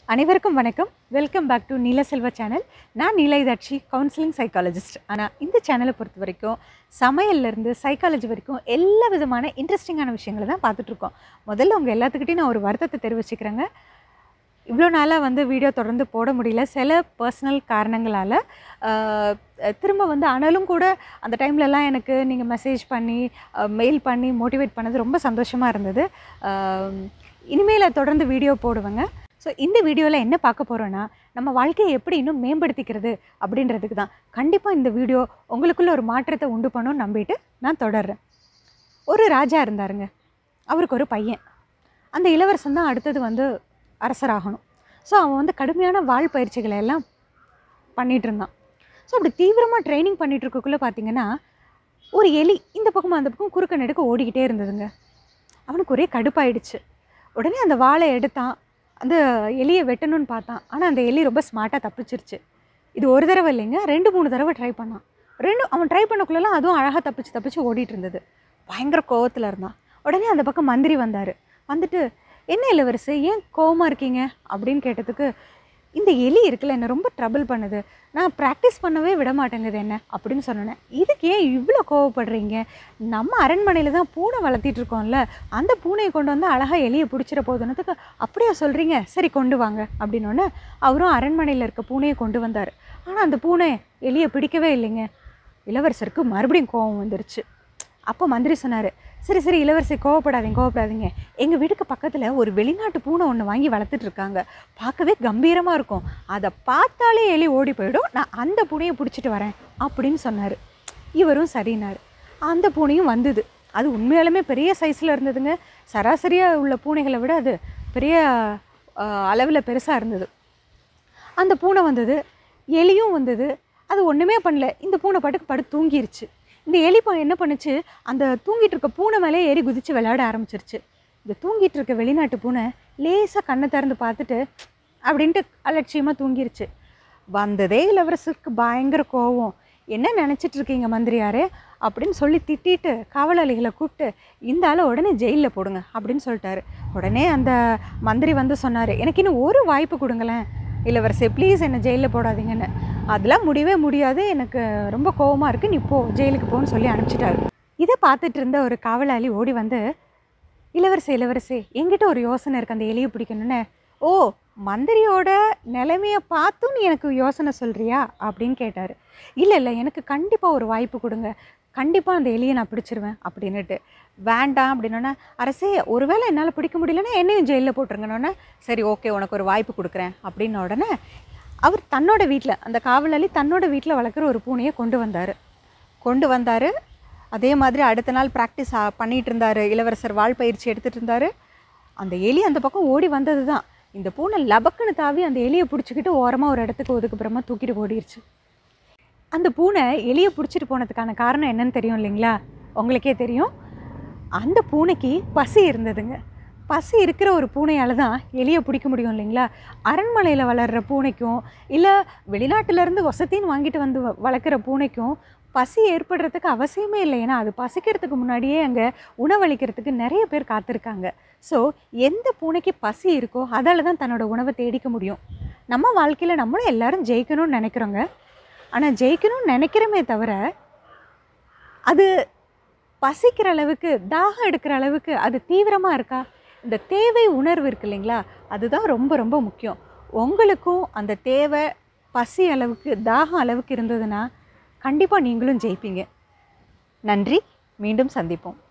அனைவருக்கும் வணக்கம் welcome back to Neelaselva channel நான் நீலைதாட்சி கவுன்சிலிங் சைக்காலஜிஸ்ட் ஆனால் இந்த சேனலை பொறுத்த வரைக்கும் சமையல்லேருந்து சைக்காலஜி வரைக்கும் எல்லா விதமான இன்ட்ரெஸ்டிங்கான விஷயங்களை தான் பார்த்துட்ருக்கோம் முதல்ல உங்கள் எல்லாத்துக்கிட்டையும் நான் ஒரு வருத்தத்தை தெரிவிச்சுக்கிறேங்க இவ்வளோ நாளாக வந்து வீடியோ தொடர்ந்து போட முடியல சில பர்சனல் காரணங்களால் ஆஹ், திரும்ப வந்து ஆனாலும் கூட அந்த டைம்லலாம் எனக்கு நீங்கள் மெசேஜ் பண்ணி மெயில் பண்ணி மோட்டிவேட் பண்ணது ரொம்ப சந்தோஷமாக இருந்தது ஆஹ், இனிமேல் தொடர்ந்து வீடியோ போடுவேங்க ஸோ இந்த வீடியோவில் என்ன பார்க்க போகிறோன்னா நம்ம வாழ்க்கையை எப்படி இன்னும் மேம்படுத்திக்கிறது அப்படின்றதுக்கு தான் கண்டிப்பாக இந்த வீடியோ உங்களுக்குள்ள ஒரு மாற்றத்தை உண்டு பண்ணும் நம்பிட்டு நான் தொடர்றேன் ஒரு ராஜா இருந்தாருங்க அவருக்கு ஒரு பையன் அந்த இளவரசன் தான் அடுத்தது வந்து அரசராகணும் ஸோ அவன் வந்து கடுமையான வாழ் பயிற்சிகளை எல்லாம் பண்ணிகிட்டு இருந்தான் ஸோ அப்படி தீவிரமாக ட்ரைனிங் பண்ணிகிட்டு இருக்கக்குள்ளே பார்த்தீங்கன்னா ஒரு எலி இந்த பக்கம் அந்த பக்கம் குறுக்க நெடுக்க ஓடிக்கிட்டே இருந்ததுங்க அவனுக்கு ஒரே கடுப்பாயிடுச்சு உடனே அந்த வாளை எடுத்தான் அந்த எலியை வெட்டணும்னு பார்த்தான் ஆனால் அந்த எலி ரொம்ப ஸ்மார்ட்டாக தப்பிச்சிருச்சு இது ஒரு தடவை இல்லைங்க ரெண்டு மூணு தடவை ட்ரை பண்ணான் ரெண்டு அவன் ட்ரை பண்ணக்குள்ளலாம் அதுவும் அழகாக தப்பிச்சு தப்பிச்சு ஓடிட்டு இருந்தது பயங்கர கோவத்தில் இருந்தான் உடனே அந்த பக்கம் மந்திரி வந்தார் வந்துட்டு என்ன இளவரசு ஏன் கோவமாக இருக்கீங்க அப்படின்னு கேட்டதுக்கு இந்த எலி இருக்குல்ல என்னை ரொம்ப ட்ரபிள் பண்ணுது நான் ப்ராக்டிஸ் பண்ணவே விட மாட்டேங்குது என்ன அப்படின்னு சொன்னேன் இதுக்கு ஏன் இவ்வளோ கோவப்படுறீங்க நம்ம அரண்மனையில் தான் பூனை வளர்த்திட்டு இருக்கோம்ல அந்த பூனையை கொண்டு வந்து அழகாக எலியை பிடிச்சிட போதுனதுக்கு அப்படியா சொல்கிறீங்க சரி கொண்டு வாங்க அப்படின்னோடனே அவரும் அரண்மனையில் இருக்க பூனையை கொண்டு வந்தார் ஆனால் அந்த பூனை எலியை பிடிக்கவே இல்லைங்க இளவரசருக்கு மறுபடியும் கோவம் வந்துருச்சு அப்போ மந்திரி சொன்னார் சரி சரி இளவரசி கோவப்படாதீங்க கோவப்படாதீங்க எங்கள் வீட்டுக்கு பக்கத்தில் ஒரு வெளிநாட்டு பூனை ஒன்று வாங்கி வளர்த்துட்டு இருக்காங்க பார்க்கவே கம்பீரமாக இருக்கும் அதை பார்த்தாலே எலி ஓடி போயிடும் நான் அந்த பூனையை பிடிச்சிட்டு வரேன் அப்படின்னு சொன்னார் இவரும் சரினார் அந்த பூனையும் வந்தது அது உண்மையாலுமே பெரிய சைஸில் இருந்ததுங்க சராசரியாக உள்ள பூனைகளை விட அது பெரிய அளவில் பெருசாக இருந்தது அந்த பூனை வந்தது எலியும் வந்தது அது ஒன்றுமே பண்ணல இந்த பூனை பாட்டுக்கு படுத்து தூங்கிருச்சு இந்த எலி பா- என்ன பண்ணுச்சு அந்த தூங்கிட்டு இருக்க பூனை மேலே ஏறி குதிச்சு விளையாட ஆரம்பிச்சிருச்சு இந்த தூங்கிட்டு இருக்க வெளிநாட்டு பூனை லேசாக கண்ணை திறந்து பார்த்துட்டு அப்படின்ட்டு அலட்சியமாக தூங்கிருச்சு வந்ததே இளவரசருக்கு பயங்கர கோவம் என்ன நினச்சிட்டு இருக்கீங்க மந்திரியாரே அப்படின்னு சொல்லி திட்டிட்டு காவலாளிகளை கூப்பிட்டு இந்த ஆளை உடனே ஜெயிலில் போடுங்க அப்படின்னு சொல்லிட்டாரு உடனே அந்த மந்திரி வந்து சொன்னார் எனக்கு இன்னும் ஒரு வாய்ப்பு கொடுங்களேன் இளவரசி ப்ளீஸ் என்னை ஜெயிலில் போடாதீங்கன்னு அதெல்லாம் முடியவே முடியாது எனக்கு ரொம்ப கோவமாக இருக்குது நீ போ ஜெயிலுக்கு போன்னு சொல்லி அனுப்பிச்சிட்டாரு இதை பார்த்துட்டு இருந்த ஒரு காவலாளி ஓடி வந்து இளவரசி இளவரசி என்கிட்ட ஒரு யோசனை இருக்குது அந்த எலியை பிடிக்கணுன்னு ஓ மந்திரியோட நிலைமையை பார்த்தும் நீ எனக்கு யோசனை சொல்கிறியா அப்படின்னு கேட்டார் இல்லை இல்லை எனக்கு கண்டிப்பாக ஒரு வாய்ப்பு கொடுங்க கண்டிப்பாக அந்த எலியை நான் பிடிச்சிருவேன் அப்படின்னுட்டு வேண்டாம் அப்படின்னோடனே அரசே ஒருவேளை என்னால் பிடிக்க முடியலன்னா என்னையும் ஜெயிலில் போட்டுருங்கன்னொன்னே சரி ஓகே உனக்கு ஒரு வாய்ப்பு கொடுக்குறேன் அப்படின்ன உடனே அவர் தன்னோட வீட்டில் அந்த காவலாளி தன்னோட வீட்டில் வளர்க்குற ஒரு பூனையை கொண்டு வந்தார் கொண்டு வந்தார் அதே மாதிரி அடுத்த நாள் ப்ராக்டிஸ் பண்ணிகிட்டு இருந்தார் இளவரசர் வாழ் பயிற்சி எடுத்துகிட்டு இருந்தார் அந்த எலி அந்த பக்கம் ஓடி வந்தது தான் இந்த பூனை லபக்குன்னு தாவி அந்த எலியை பிடிச்சிக்கிட்டு ஓரமாக ஒரு இடத்துக்கு ஒதுக்குப்புறமா தூக்கிட்டு ஓடிருச்சு அந்த பூனை எலியை பிடிச்சிட்டு போனதுக்கான காரணம் என்னன்னு தெரியும் இல்லைங்களா உங்களுக்கே தெரியும் அந்த பூனைக்கு பசி இருந்ததுங்க பசி இருக்கிற ஒரு பூனையால் தான் எலியை பிடிக்க முடியும் இல்லைங்களா அரண்மனையில் வளர்கிற பூனைக்கும் இல்லை வெளிநாட்டிலேருந்து வசத்தின்னு வாங்கிட்டு வந்து வ- வளர்க்குற பூனைக்கும் பசி ஏற்படுறதுக்கு அவசியமே இல்லை ஏன்னா அது பசிக்கிறதுக்கு முன்னாடியே அங்கே உணவளிக்கிறதுக்கு நிறைய பேர் காத்திருக்காங்க ஸோ எந்த பூனைக்கு பசி இருக்கோ அதால் தான் தன்னோட உணவை தேடிக்க முடியும் நம்ம வாழ்க்கையில் நம்மளும் எல்லாரும் ஜெயிக்கணும்னு நினைக்கிறோங்க ஆனால் ஜெயிக்கணும்னு நினைக்கிறோமே தவிர அது பசிக்கிற அளவுக்கு தாகம் எடுக்கிற அளவுக்கு அது தீவிரமாக இருக்கா இந்த தேவை உணர்வு இருக்கு இல்லைங்களா அதுதான் ரொம்ப ரொம்ப முக்கியம் உங்களுக்கும் அந்த தேவை பசி அளவுக்கு தாகம் அளவுக்கு இருந்ததுன்னா கண்டிப்பாக நீங்களும் ஜெயிப்பீங்க நன்றி மீண்டும் சந்திப்போம்